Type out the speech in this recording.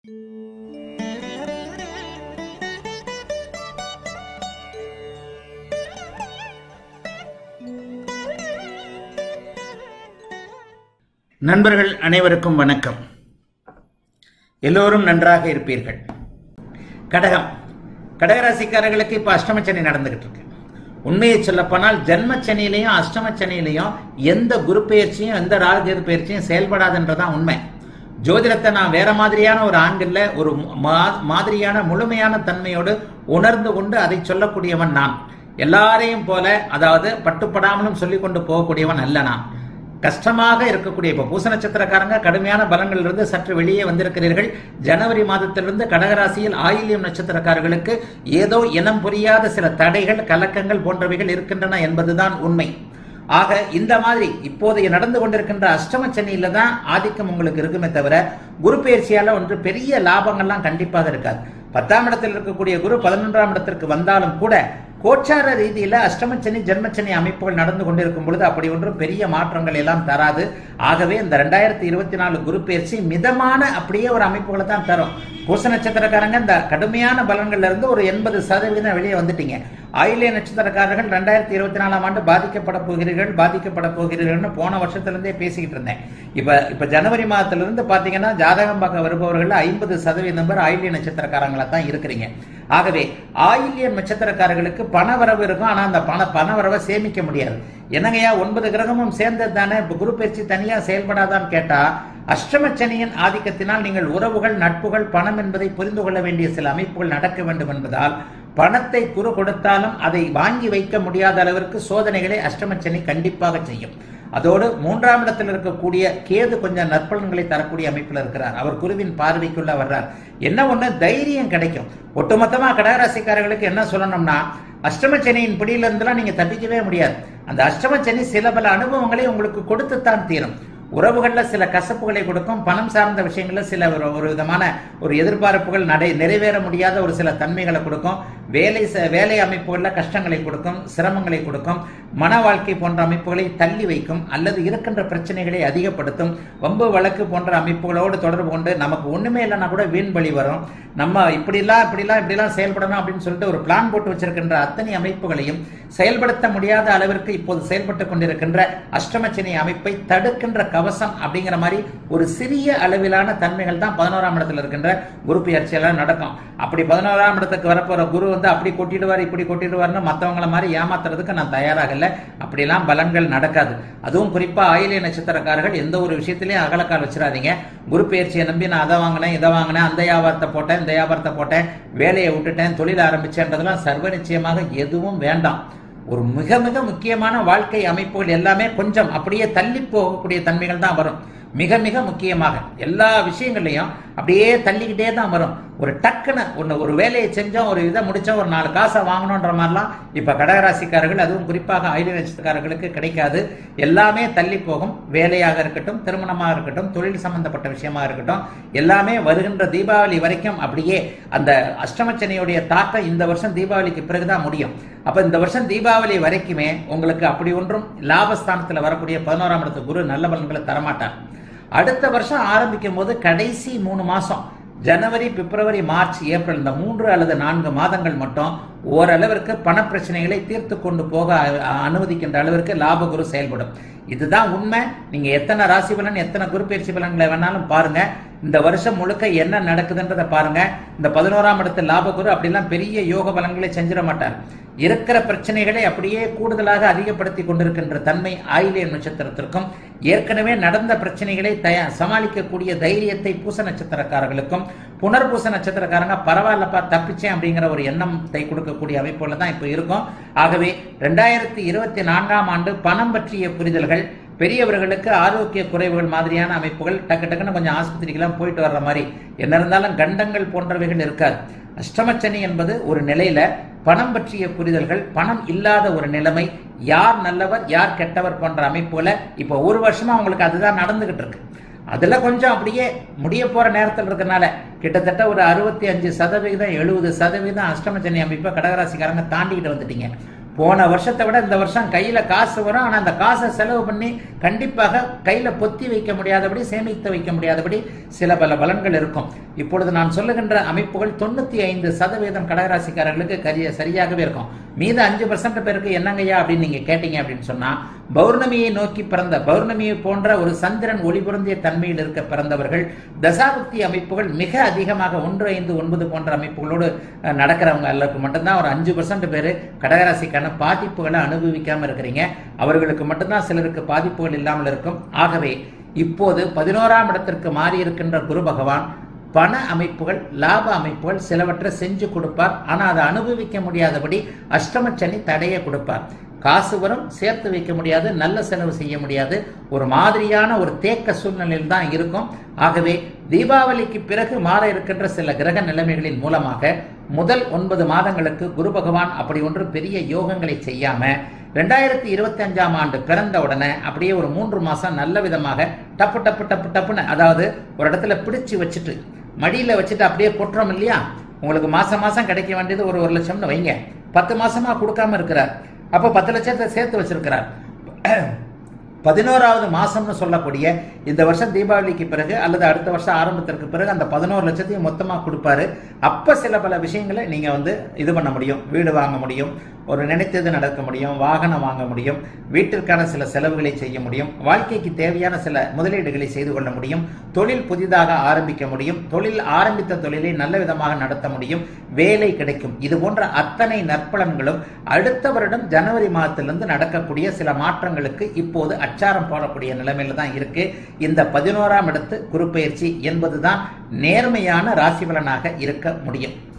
நண்பர்கள் அனைவருக்கும் வணக்கம் எல்லோரும் நன்றாக இருப்பீர்கள் கடகம் கடகராசிக்காரர்களுக்கு இப்போ அஷ்டமச்சனி நடந்துகிட்டு இருக்கு உண்மையை சொல்லப்போனால் ஜென்மச்சனியிலையும் அஷ்டமச்சனியிலையும் எந்த குரு பயிற்சியும் எந்த ராகுகேது பயிற்சியும் செயல்படாதுன்றதான் உண்மை ஜோதிடத்தை நான் வேற மாதிரியான ஒரு ஆங்கிள் ஒரு மா- மாதிரியான முழுமையான தன்மையோடு உணர்ந்து கொண்டு அதை சொல்லக்கூடியவன் நான் எல்லாரையும் போல அதாவது பட்டுப்படாமலும் சொல்லிக் கொண்டு போகக்கூடியவன் அல்ல நான் கஷ்டமாக இருக்கக்கூடிய இப்போ பூச நட்சத்திரக்காரங்க கடுமையான பலங்களிலிருந்து சற்று வெளியே வந்திருக்கிறீர்கள் ஜனவரி மாதத்திலிருந்து கடகராசியில் ஆயில்யம் நட்சத்திரக்காரர்களுக்கு ஏதோ இனம் புரியாத சில தடைகள் கலக்கங்கள் போன்றவைகள் இருக்கின்றன என்பதுதான் உண்மை ஆக இந்த மாதிரி இப்போதைய நடந்து கொண்டிருக்கின்ற அஷ்டம சனியில தான் ஆதிக்கம் உங்களுக்கு இருக்குமே தவிர குரு பயிற்சியால ஒன்று பெரிய லாபங்கள்லாம் கண்டிப்பாக இருக்காது பத்தாம் இடத்தில் இருக்கக்கூடிய குரு பதினொன்றாம் இடத்திற்கு வந்தாலும் கூட கோச்சார ரீதியில அஷ்டமச்சனி ஜென்மச்சனி அமைப்புகள் நடந்து கொண்டிருக்கும் பொழுது அப்படி ஒன்றும் பெரிய மாற்றங்கள் எல்லாம் தராது ஆகவே இந்த ரெண்டாயிரத்தி இருபத்தி நாலு குரு பயிற்சி மிதமான அப்படியே ஒரு அமைப்புகளை தான் தரும் பூச நட்சத்திரக்காரங்க இந்த கடுமையான பலன்கள்ல இருந்து ஒரு எண்பது சதவீதம் வெளியே வந்துட்டீங்க ஆயிலிய நட்சத்திரக்காரர்கள் ரெண்டாயிரத்தி இருபத்தி நாலாம் ஆண்டு பாதிக்கப்பட போகிறீர்கள் பாதிக்கப்பட போகிறீர்கள்னு போன வருஷத்திலிருந்தே பேசிக்கிட்டு இருந்தேன் இப்ப இப்ப ஜனவரி மாதத்திலிருந்து பாத்தீங்கன்னா ஜாதகம் பார்க்க வருபவர்கள் ஐம்பது சதவீதம் பேர் ஆயிலிய நட்சத்திரக்காரங்களா தான் இருக்கிறீங்க ஆகவே ஆயில்ய நட்சத்திரக்காரர்களுக்கு பண வரவு இருக்கும் ஆனா அந்த பண பண வரவை சேமிக்க முடியாது என்னங்கய்யா ஒன்பது கிரகமும் சேர்ந்தது தானே இப்ப குரு பயிற்சி தனியா செயல்படாதான்னு கேட்டா அஷ்டமச்சனியின் ஆதிக்கத்தினால் நீங்கள் உறவுகள் நட்புகள் பணம் என்பதை புரிந்து கொள்ள வேண்டிய சில அமைப்புகள் நடக்க வேண்டும் என்பதால் பணத்தை குரு கொடுத்தாலும் அதை வாங்கி வைக்க முடியாத அளவிற்கு சோதனைகளை அஷ்டமச்சனி கண்டிப்பாக செய்யும் அதோடு மூன்றாம் இடத்தில் இருக்கக்கூடிய கேது கொஞ்சம் நற்பலன்களை தரக்கூடிய அமைப்பில் இருக்கிறார் அவர் குருவின் பார்வைக்குள்ள வர்றார் என்ன ஒண்ணு தைரியம் கிடைக்கும் ஒட்டுமொத்தமா கடகராசிக்காரர்களுக்கு என்ன சொல்லணும்னா அஷ்டமச்சனியின் பிடியில இருந்தெல்லாம் நீங்க தப்பிக்கவே முடியாது அந்த அஷ்டமச்சனி சில பல அனுபவங்களை உங்களுக்கு கொடுத்துத்தான் தீரும் உறவுகள்ல சில கசப்புகளை கொடுக்கும் பணம் சார்ந்த விஷயங்கள்ல சில ஒரு ஒரு விதமான ஒரு எதிர்பார்ப்புகள் நடை நிறைவேற முடியாத ஒரு சில தன்மைகளை கொடுக்கும் வேலை ச- வேலை அமைப்புகள்ல கஷ்டங்களை கொடுக்கும் சிரமங்களை கொடுக்கும் மன வாழ்க்கை போன்ற அமைப்புகளை தள்ளி வைக்கும் அல்லது இருக்கின்ற பிரச்சனைகளை அதிகப்படுத்தும் வம்பு வழக்கு போன்ற அமைப்புகளோடு தொடர்பு கொண்டு நமக்கு ஒண்ணுமே இல்லைன்னா கூட வீண் பலி வரும் நம்ம இப்படிலாம் இப்படிலாம் இப்படிலாம் செயல்படணும் அப்படின்னு சொல்லிட்டு ஒரு பிளான் போட்டு வச்சிருக்கின்ற அத்தனை அமைப்புகளையும் செயல்படுத்த முடியாத அளவிற்கு இப்போது செயல்பட்டு கொண்டிருக்கின்ற அஷ்டமச்சனி அமைப்பை தடுக்கின்ற கவசம் அப்படிங்கிற மாதிரி ஒரு சிறிய அளவிலான தன்மைகள் தான் பதினோராம் இடத்துல இருக்கின்ற குரு பயிற்சியெல்லாம் நடக்கும் அப்படி பதினோராம் இடத்துக்கு வரப்போற குரு வந்து அப்படி கொட்டிடுவார் இப்படி கொட்டிடுவார்னு மற்றவங்கள மாதிரி ஏமாத்துறதுக்கு நான் தயாராக இல்லை அப்படிலாம் பலன்கள் நடக்காது அதுவும் குறிப்பா ஆயிலிய நட்சத்திரக்காரர்கள் எந்த ஒரு விஷயத்திலையும் அகலக்கால் வச்சிடாதீங்க குரு பயிற்சியை நம்பி நான் அதை வாங்கினேன் இதை வாங்கினேன் அந்த வியாபாரத்தை போட்டேன் இந்த வியாபாரத்தை போட்டேன் வேலையை விட்டுட்டேன் தொழில் ஆரம்பிச்சேன்றதெல்லாம் சர்வ நிச்சயமாக எதுவும் வேண்டாம் ஒரு மிக மிக முக்கியமான வாழ்க்கை அமைப்புகள் எல்லாமே கொஞ்சம் அப்படியே தள்ளி போகக்கூடிய தன்மைகள் தான் வரும் மிக மிக முக்கியமாக எல்லா விஷயங்கள்லையும் அப்படியே தள்ளிக்கிட்டே தான் வரும் ஒரு டக்குன்னு ஒன்று ஒரு வேலையை செஞ்சோம் ஒரு இதை முடிச்சோம் ஒரு நாலு காசை வாங்கணுன்ற மாதிரிலாம் இப்போ கடகராசிக்காரர்கள் அதுவும் குறிப்பாக ஆயுத நட்சத்திரக்காரர்களுக்கு கிடைக்காது எல்லாமே தள்ளி போகும் வேலையாக இருக்கட்டும் திருமணமாக இருக்கட்டும் தொழில் சம்பந்தப்பட்ட விஷயமா இருக்கட்டும் எல்லாமே வருகின்ற தீபாவளி வரைக்கும் அப்படியே அந்த அஷ்டமச்சனியுடைய தாக்கம் இந்த வருஷம் தீபாவளிக்கு பிறகுதான் முடியும் அப்ப இந்த வருஷம் தீபாவளி வரைக்குமே உங்களுக்கு அப்படி ஒன்றும் லாபஸ்தானத்துல வரக்கூடிய பதினோராம் இடத்து குரு நல்ல பலன்களை தரமாட்டார் அடுத்த வருஷம் ஆரம்பிக்கும் போது கடைசி மூணு மாசம் ஜனவரி பிப்ரவரி மார்ச் ஏப்ரல் இந்த மூன்று அல்லது நான்கு மாதங்கள் மட்டும் ஓரளவிற்கு பணப்பிரச்சனைகளை தீர்த்து கொண்டு போக அ- அனுமதிக்கின்ற அளவிற்கு லாப குரு செயல்படும் இதுதான் உண்மை நீங்க எத்தனை ராசி பலன் எத்தனை குரு பயிற்சி பலன்களை வேணாலும் பாருங்க இந்த வருஷம் முழுக்க என்ன நடக்குதுன்றதை பாருங்க இந்த பதினோராம் இடத்து லாப குரு அப்படிலாம் பெரிய யோக பலன்களை செஞ்சிட மாட்டார் இருக்கிற பிரச்சனைகளை அப்படியே கூடுதலாக அதிகப்படுத்தி கொண்டிருக்கின்ற தன்மை ஆயிலிய நட்சத்திரத்திற்கும் ஏற்கனவே நடந்த பிரச்சனைகளை தய சமாளிக்கக்கூடிய தைரியத்தை பூச நட்சத்திரக்காரர்களுக்கும் புனர்பூச நட்சத்திரக்காரங்க பரவாயில்லப்பா தப்பிச்சேன் அப்படிங்கிற ஒரு எண்ணத்தை கொடுக்கக்கூடிய அமைப்புல தான் இப்போ இருக்கும் ஆகவே ரெண்டாயிரத்தி இருபத்தி நான்காம் ஆண்டு பணம் பற்றிய புரிதல்கள் பெரியவர்களுக்கு ஆரோக்கிய குறைவுகள் மாதிரியான அமைப்புகள் டக்கு டக்குன்னு கொஞ்சம் ஆஸ்பத்திரிக்கெல்லாம் போயிட்டு வர்ற மாதிரி என்ன இருந்தாலும் கண்டங்கள் போன்றவைகள் இருக்காது அஷ்டமச்சனி என்பது ஒரு நிலையில பணம் பற்றிய புரிதல்கள் பணம் இல்லாத ஒரு நிலைமை யார் நல்லவர் யார் கெட்டவர் போன்ற அமைப்புல இப்போ ஒரு வருஷமா உங்களுக்கு அதுதான் நடந்துகிட்டு இருக்கு அதுல கொஞ்சம் அப்படியே முடிய போற நேரத்தில் இருக்கனால கிட்டத்தட்ட ஒரு அறுபத்தி அஞ்சு சதவீதம் எழுபது சதவீதம் அஷ்டமச்சனி அமைப்பை கடகராசிக்காரங்க தாண்டிக்கிட்டு வந்துட்டீங்க போன வருஷத்தை விட இந்த வருஷம் கையில காசு வரும் ஆனா அந்த காசை செலவு பண்ணி கண்டிப்பாக கையில பொத்தி வைக்க முடியாதபடி சேமித்து வைக்க முடியாதபடி சில பல பலன்கள் இருக்கும் இப்பொழுது நான் சொல்லுகின்ற அமைப்புகள் தொண்ணூத்தி ஐந்து சதவீதம் கடகராசிக்காரர்களுக்கு கரிய சரியாகவே இருக்கும் மீத அஞ்சு பர்சன்ட் பேருக்கு என்னங்கய்யா அப்படின்னு நீங்க கேட்டீங்க அப்படின்னு சொன்னா பௌர்ணமியை நோக்கி பிறந்த பௌர்ணமியை போன்ற ஒரு சந்திரன் ஒளிபுறந்திய தன்மையில் இருக்க பிறந்தவர்கள் தசாபுக்தி அமைப்புகள் மிக அதிகமாக ஒன்று ஐந்து ஒன்பது போன்ற அமைப்புகளோடு அஹ், நடக்கிறவங்க எல்லாருக்கும் மட்டும்தான் ஒரு அஞ்சு பர்சன்ட் பேர் கடகராசிக்கான பாதிப்புகளை அனுபவிக்காம இருக்கிறீங்க அவர்களுக்கு மட்டும்தான் சிலருக்கு பாதிப்புகள் இல்லாமல் இருக்கும் ஆகவே இப்போது பதினோராம் இடத்திற்கு மாறி இருக்கின்ற குரு பகவான் பண அமைப்புகள் லாப அமைப்புகள் சிலவற்றை செஞ்சு கொடுப்பார் ஆனா அதை அனுபவிக்க முடியாதபடி அஷ்டமச்சனி தடையை கொடுப்பார் காசு வரும் சேர்த்து வைக்க முடியாது நல்ல செலவு செய்ய முடியாது ஒரு மாதிரியான ஒரு தேக்க சூழ்நிலையில் தான் இருக்கும் ஆகவே தீபாவளிக்கு பிறகு மாற இருக்கின்ற சில கிரக நிலைமைகளின் மூலமாக முதல் ஒன்பது மாதங்களுக்கு குரு பகவான் அப்படி ஒன்று பெரிய யோகங்களை செய்யாம ரெண்டாயிரத்தி இருபத்தி அஞ்சாம் ஆண்டு பிறந்த உடனே அப்படியே ஒரு மூன்று மாசம் நல்ல விதமாக டப்பு டப்பு டப்பு டப்புன்னு அதாவது ஒரு இடத்துல பிடிச்சு வச்சுட்டு மடியில வச்சுட்டு அப்படியே கொட்டுறோம் இல்லையா உங்களுக்கு மாசம் மாசம் கிடைக்க வேண்டியது ஒரு ஒரு லட்சம்னு வைங்க பத்து மாசமா கொடுக்காம இருக்கிறார் அப்போ பத்து லட்சத்தை சேர்த்து வச்சிருக்கிறார் பதினோராவது மாசம்னு சொல்லக்கூடிய இந்த வருஷம் தீபாவளிக்கு பிறகு அல்லது அடுத்த வருஷம் ஆரம்பத்திற்கு பிறகு அந்த பதினோரு லட்சத்தையும் மொத்தமாக கொடுப்பாரு அப்ப சில பல விஷயங்களை நீங்க வந்து இது பண்ண முடியும் வீடு வாங்க முடியும் ஒரு நினைத்தது நடக்க முடியும் வாகனம் வாங்க முடியும் வீட்டிற்கான சில செலவுகளை செய்ய முடியும் வாழ்க்கைக்கு தேவையான சில முதலீடுகளை செய்து கொள்ள முடியும் தொழில் புதிதாக ஆரம்பிக்க முடியும் தொழில் ஆரம்பித்த தொழிலை நல்ல விதமாக நடத்த முடியும் வேலை கிடைக்கும் இது போன்ற அத்தனை நற்பலன்களும் அடுத்த வருடம் ஜனவரி மாதத்திலிருந்து நடக்கக்கூடிய சில மாற்றங்களுக்கு இப்போது அச்சாரம் போடக்கூடிய நிலைமையில தான் இருக்கு இந்த பதினோராம் இடத்து குரு பயிற்சி என்பதுதான் நேர்மையான ராசி பலனாக இருக்க முடியும்